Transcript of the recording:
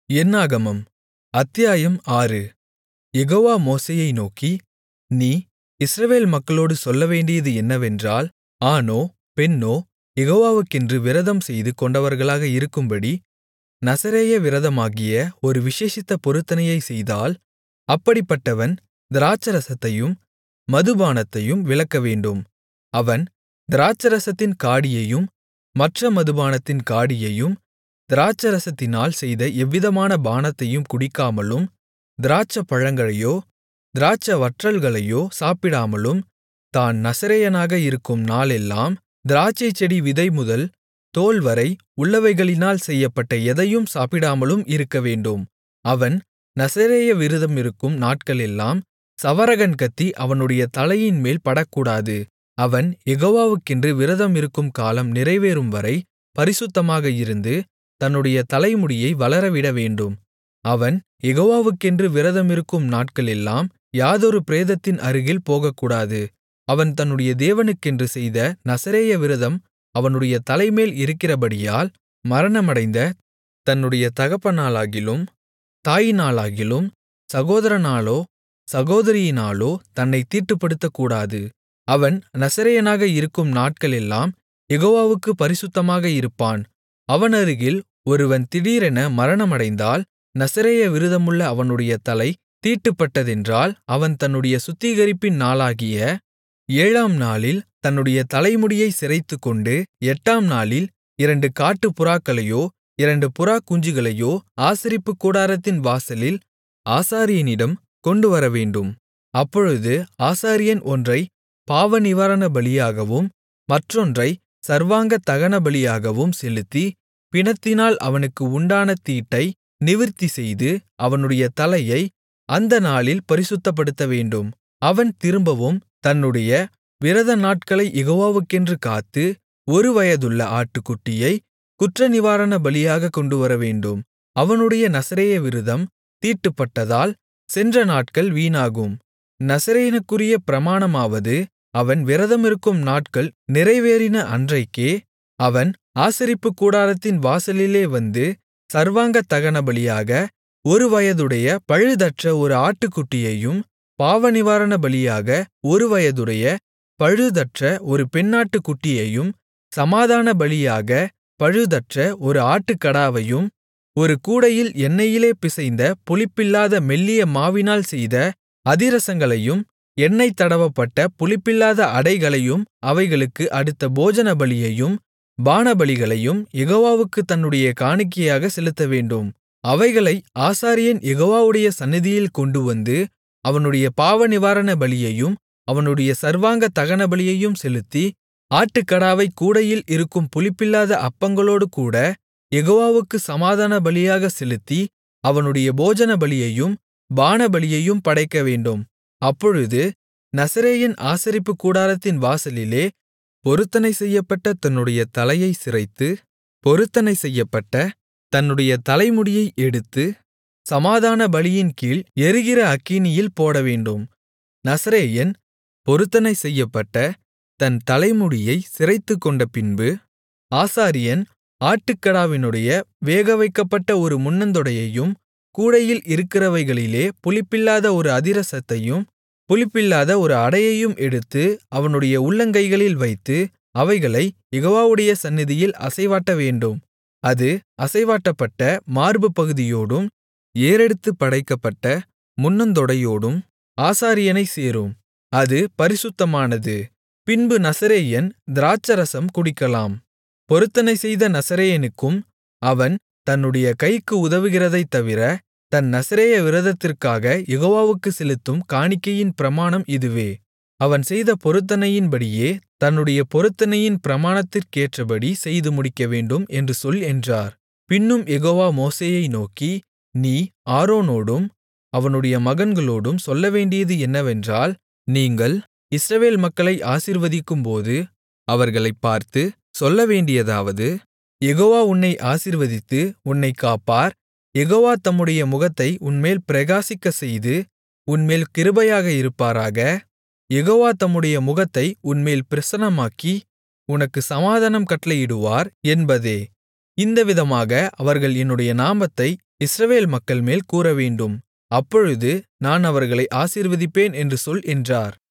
என்னாகமம் அத்தியாயம் ஆறு யெகோவா மோசேயை நோக்கி நீ இஸ்ரவேல் மக்களோடு சொல்லவேண்டியது என்னவென்றால் ஆணோ பெண்ணோ யெகோவாவுக்கென்று விரதம்செய்து கொண்டவர்களாக இருக்கும்படி நசரேய விரதமாகிய ஒரு விசேஷித்த பொருத்தனையைச் செய்தால் அப்படிப்பட்டவன் திராட்சைரசத்தையும் மதுபானத்தையும் விலக்கவேண்டும் அவன் திராட்சைரசத்தின் காடியையும் மற்ற மதுபானத்தின் காடியையும் திராட்சைரசத்தினால் செய்த எவ்விதமான பானத்தையும் குடிக்காமலும் திராட்சைப்பழங்களையோ திராட்சைவற்றல்களையோ சாப்பிடாமலும் தான் நசரேயனாக இருக்கும் நாளெல்லாம் திராட்சைச்செடி விதைமுதல் தோல்வரை உள்ளவைகளினால் செய்யப்பட்ட எதையும் சாப்பிடாமலும் இருக்கவேண்டும் அவன் நசரேய விரதமிருக்கும் நாட்களெல்லாம் சவரகன் கத்தி அவனுடைய தலையின்மேல் படக்கூடாது அவன் யெகோவாவுக்கென்று விரதம் இருக்கும் காலம் நிறைவேறும்வரை பரிசுத்தமாக இருந்து தன்னுடைய தலைமுடியை வளரவிடவேண்டும் அவன் யெகோவாவுக்கென்று விரதமிருக்கும் நாட்களெல்லாம் யாதொரு பிரேதத்தின் அருகில் போகக்கூடாது அவன் தன்னுடைய தேவனுக்கென்று செய்த நசரேய விரதம் அவனுடைய தலைமேல் இருக்கிறபடியால் மரணமடைந்த தன்னுடைய தகப்பனாலாகிலும் தாயினாலாகிலும் சகோதரனாலோ சகோதரியினாலோ தன்னைத் தீட்டுப்படுத்தக்கூடாது அவன் நசரேயனாக இருக்கும் நாட்களெல்லாம் யெகோவாவுக்குப் பரிசுத்தமாக இருப்பான் அவன் அருகில் ஒருவன் திடீரென மரணமடைந்தால் நசரேய விரதமுள்ள அவனுடைய தலை தீட்டுப்பட்டதென்றால் அவன் தன்னுடைய சுத்திகரிப்பின் நாளாகிய ஏழாம் நாளில் தன்னுடைய தலைமுடியைச் சிரைத்துக்கொண்டு எட்டாம் நாளில் இரண்டு காட்டுப்புறாக்களையோ இரண்டு புறாக்குஞ்சுகளையோ ஆசரிப்புக் கூடாரத்தின் வாசலில் ஆசாரியனிடம் கொண்டுவரவேண்டும் அப்பொழுது ஆசாரியன் ஒன்றைப் பாவநிவாரணபலியாகவும் மற்றொன்றைச் சர்வாங்க தகனபலியாகவும் செலுத்தி பிணத்தினால் அவனுக்கு உண்டான தீட்டை நிவிர்த்திசெய்து அவனுடைய தலையை அந்த நாளில் பரிசுத்தப்படுத்தவேண்டும் அவன் திரும்பவும் தன்னுடைய விரத நாட்களைக் யெகோவாவுக்கென்று காத்து ஒரு வயதுள்ள ஆட்டுக்குட்டியை குற்றநிவாரண பலியாகக் கொண்டுவரவேண்டும் அவனுடைய நசரேய விரதம் தீட்டுப்பட்டதால் சென்ற நாட்கள் வீணாகும் நசரேயனுக்குரிய பிரமாணமாவது அவன் விரதமிருக்கும் நாட்கள் நிறைவேறின அன்றைக்கே அவன் ஆசரிப்புக் கூடாரத்தின் வாசலிலே வந்து சர்வாங்க தகனபலியாக ஒரு வயதுடைய பழுதற்ற ஒரு ஆட்டுக்குட்டியையும் பாவநிவாரண பலியாக ஒரு வயதுடைய பழுதற்ற ஒரு பெண்ணாட்டுக்குட்டியையும் சமாதான பலியாக பழுதற்ற ஒரு ஆட்டுக்கடாவையும் ஒரு கூடையில் எண்ணெயிலே பிசைந்த புளிப்பில்லாத மெல்லிய மாவினால் செய்த அதிரசங்களையும் எண்ணெய் தடவப்பட்ட புளிப்பில்லாத அடைகளையும் அவைகளுக்கு அடுத்த போஜனபலியையும் பானபலிகளையும் யெகோவாவுக்குத் தன்னுடைய காணிக்கையாக செலுத்தவேண்டும் அவைகளை ஆசாரியன் யெகோவாவுடைய சந்நிதியில் கொண்டுவந்து அவனுடைய பாவநிவாரண பலியையும் அவனுடைய சர்வாங்க தகனபலியையும் செலுத்தி ஆட்டுக்கடாவைக் கூடையில் இருக்கும் புளிப்பில்லாத அப்பங்களோடுகூட யெகோவாவுக்குச் சமாதான பலியாகச் செலுத்தி அவனுடைய போஜனபலியையும் பானபலியையும் படைக்கவேண்டும் அப்பொழுது நசரேயன் ஆசரிப்புக் கூடாரத்தின் வாசலிலே பொருத்தனை செய்யப்பட்ட தன்னுடைய தலையைச் சிரைத்து பொருத்தனை செய்யப்பட்ட தன்னுடைய தலைமுடியை எடுத்து சமாதான பலியின் கீழ் எரிகிற அக்கினியில் போடவேண்டும் நசரேயன் பொருத்தனை செய்யப்பட்ட தன் தலைமுடியை சிரைத்துக்கொண்ட பின்பு ஆசாரியன் ஆட்டுக்கடாவினுடைய வேகவைக்கப்பட்ட ஒரு முன்னந்தொடையையும் கூடையில் இருக்கிறவைகளிலே புளிப்பில்லாத ஒரு அதிரசத்தையும் புளிப்பில்லாத ஒரு அடையையும் எடுத்து அவனுடைய உள்ளங்கைகளில் வைத்து அவைகளைக் யெகோவாவுடைய சந்நிதியில் அசைவாட்டவேண்டும் அது அசைவாட்டப்பட்ட மார்பு பகுதியோடும் ஏறெடுத்துப் படைக்கப்பட்ட முன்னந்தொடையோடும் ஆசாரியனைச் சேரும் அது பரிசுத்தமானது பின்பு நசரேயன் திராட்சரசம் குடிக்கலாம் பொருத்தனை செய்த நசரேயனுக்கும் அவன் தன்னுடைய கைக்கு உதவுகிறதைத் தவிர தன் நசரேய விரதத்திற்காக யெகோவாவுக்குச் செலுத்தும் காணிக்கையின் பிரமாணம் இதுவே அவன் செய்த பொருத்தனையின்படியே தன்னுடைய பொருத்தனையின் பிரமாணத்திற்கேற்றபடி செய்து முடிக்கவேண்டும் என்று சொல் என்றார் பின்னும் யெகோவா மோசேயை நோக்கி நீ ஆரோனோடும் அவனுடைய மகன்களோடும் சொல்லவேண்டியது என்னவென்றால் நீங்கள் இஸ்ரவேல் மக்களை ஆசீர்வதிக்கும்போது அவர்களைப் பார்த்து சொல்லவேண்டியதாவது யெகோவா உன்னை ஆசீர்வதித்து உன்னைக் காப்பார் யெகோவா தம்முடைய முகத்தை உன்மேல் பிரகாசிக்கச்செய்து உன்மேல் கிருபையாக இருப்பாராக யெகோவா தம்முடைய முகத்தை உன்மேல் பிரசன்னமாக்கி உனக்கு சமாதானம் கட்டளையிடுவார் என்பதே இந்த விதமாக அவர்கள் என்னுடைய நாமத்தை இஸ்ரவேல் மக்கள்மேல் கூறவேண்டும் அப்பொழுது நான் அவர்களை ஆசீர்வதிப்பேன் என்று சொல் என்றார்